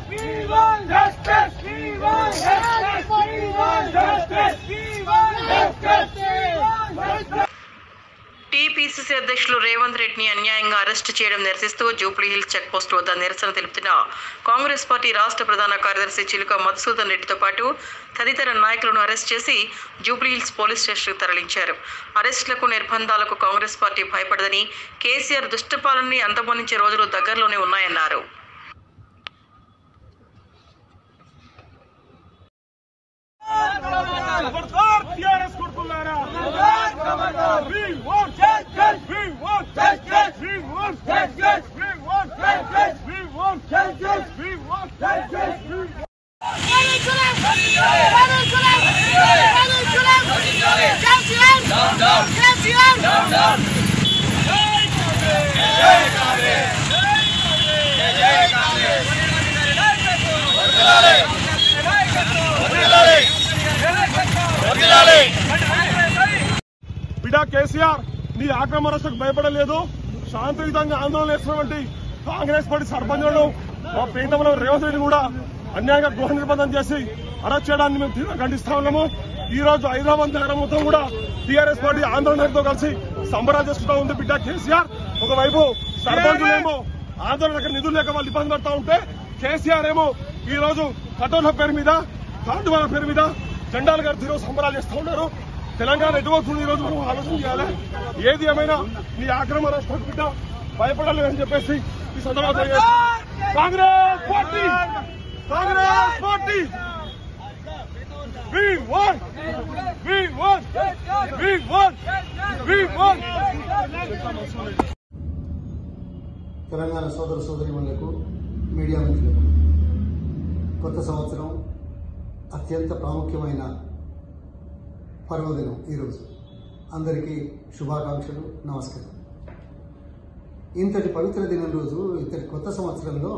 We want justice. We want justice. We want justice. We want justice. We want justice. TPCC అధ్యక్షులు రేవంత్ రెడ్డిని అన్యాయంగా arrest చేయడం నిరసిస్తూ Jubilee hills check post వద్ద నిరసన తెలుపుతున్న కాంగ్రెస్ పార్టీ రాష్ట్ర ప్రధాన కార్యదర్శి చిలుక మధుసూదన్ రెడ్డితో పాటు తదితర నాయకులను అరెస్ట్ చేసి జూబ్లీ హిల్స్ పోలీస్ స్టేషన్కు తరలించారు అరెస్టులకు నిర్బంధాలకు కాంగ్రెస్ పార్టీ భయపడదని కేసీఆర్ దుష్టపాలనని అంతమొనించే రోజులు దగ్గరలోనే ఉన్నాయన్నారు ఖబర్దార్ టిఆర్ఎస్ కొడుకులారా We want justice. We want justice. We want justice. We want justice. We want justice. We want justice. We want బిడా KCR నీ ఆక్రమణకు భయపడలేదు శాంతియుతంగా ఆందోళన చేస్తున్నటువంటి కాంగ్రెస్ పార్టీ సర్పంచులను మా పీఠంలో రేవంత్ రెడ్డి కూడా అన్యాయంగా గృహ నిర్బంధం చేసి అరెస్ట్ చేయడాన్ని మేము తీవ్రంగా ఖండిస్తా ఉన్నాము ఈ రోజు హైదరాబాద్ నగరం మొత్తం కూడా టీఆర్ఎస్ పార్టీ ఆందోళనతో కలిసి సంబరాలు చేసుకుంటా ఉంది బిడ్డ కేసీఆర్ ఒకవైపు సర్పంచులేమో ఆందోళనకు నిధులు లేక వాళ్ళు ఇబ్బంది పడతా ఉంటే కేసీఆర్ ఏమో ఈ రోజు కటోల పేరు మీద కాండువాల పేరు మీద జెండాలు గారు ఈరోజు సంబరాలు చేస్తూ ఉన్నారు తెలంగాణ ఎటువస్తుంది ఈ రోజు మనం ఆలోచన చేయాలి ఏది ఏమైనా నీ ఆక్రమణ రాష్ట్రం బిడ్డ భయపడాలి అని చెప్పేసి ఈ సందర్భంగా తెలియజేస్తున్నాను. Congress party Congress party We want, we want, we want, we want. Telangana సోదర సోదరిమణులకు మీడియా మిత్రులకు కొత్త సంవత్సరం అత్యంత ప్రాముఖ్యమైన పర్వదినం ఈరోజు అందరికీ శుభాకాంక్షలు నమస్కారం ఇంతటి పవిత్ర దినం రోజు ఇంతటి కొత్త సంవత్సరంలో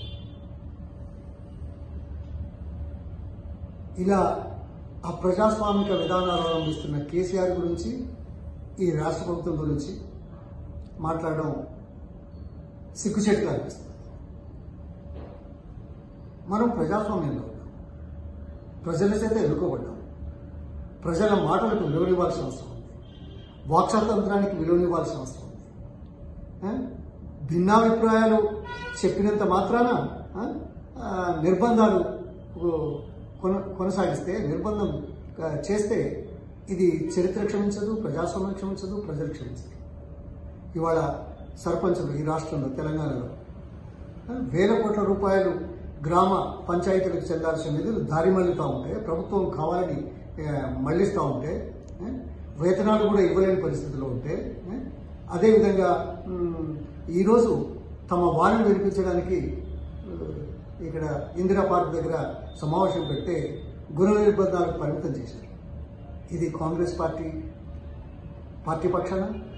ఇలా అప్రజాస్వామిక విధానాలు అవలంబిస్తున్న కేసీఆర్ గురించి ఈ రాష్ట్ర ప్రభుత్వం గురించి మాట్లాడడం సిగ్గుచేటుగా అనిపిస్తుంది మనం ప్రజాస్వామ్యంలో ఉన్నాం ప్రజల చేత ఎన్నుకోబడ్డాం ప్రజల మాటలకు విలువనివ్వాల్సిన అవసరం ఉంది వాక్ స్వాతంత్రానికి విలువనివ్వాల్సిన అవసరం ఉంది ఆ? భిన్నాభిప్రాయాలు చెప్పినంత మాత్రాన ఆ? ఆ, నిర్బంధాలు ఓ, కొన కొనసాగిస్తే నిర్బంధం ఆ, చేస్తే ఇది చరిత్ర క్షమించదు ప్రజాస్వామ్యం క్షమించదు ప్రజలు క్షమించదు ఇవాళ సర్పంచులు ఈ రాష్ట్రంలో తెలంగాణలో ఆ, వేల కోట్ల రూపాయలు గ్రామ పంచాయతీలకు చెందాల్సిన నిధులు దారి మళ్ళుతూ ఉంటే ప్రభుత్వం కావాలని ఆ, మళ్లిస్తూ ఉంటే ఆ, వేతనాలు కూడా ఇవ్వలేని పరిస్థితిలో ఉంటే ఆ, అదేవిధంగా ఉమ్, ఈరోజు తమ వారిని వినిపించడానికి ఆ, ఇక్కడ ఇందిరా పార్క్ దగ్గర సమావేశం పెడితే గృహ నిర్బంధాలకు పరిమితం చేశారు ఇది కాంగ్రెస్ పార్టీ పార్టీ పక్షాన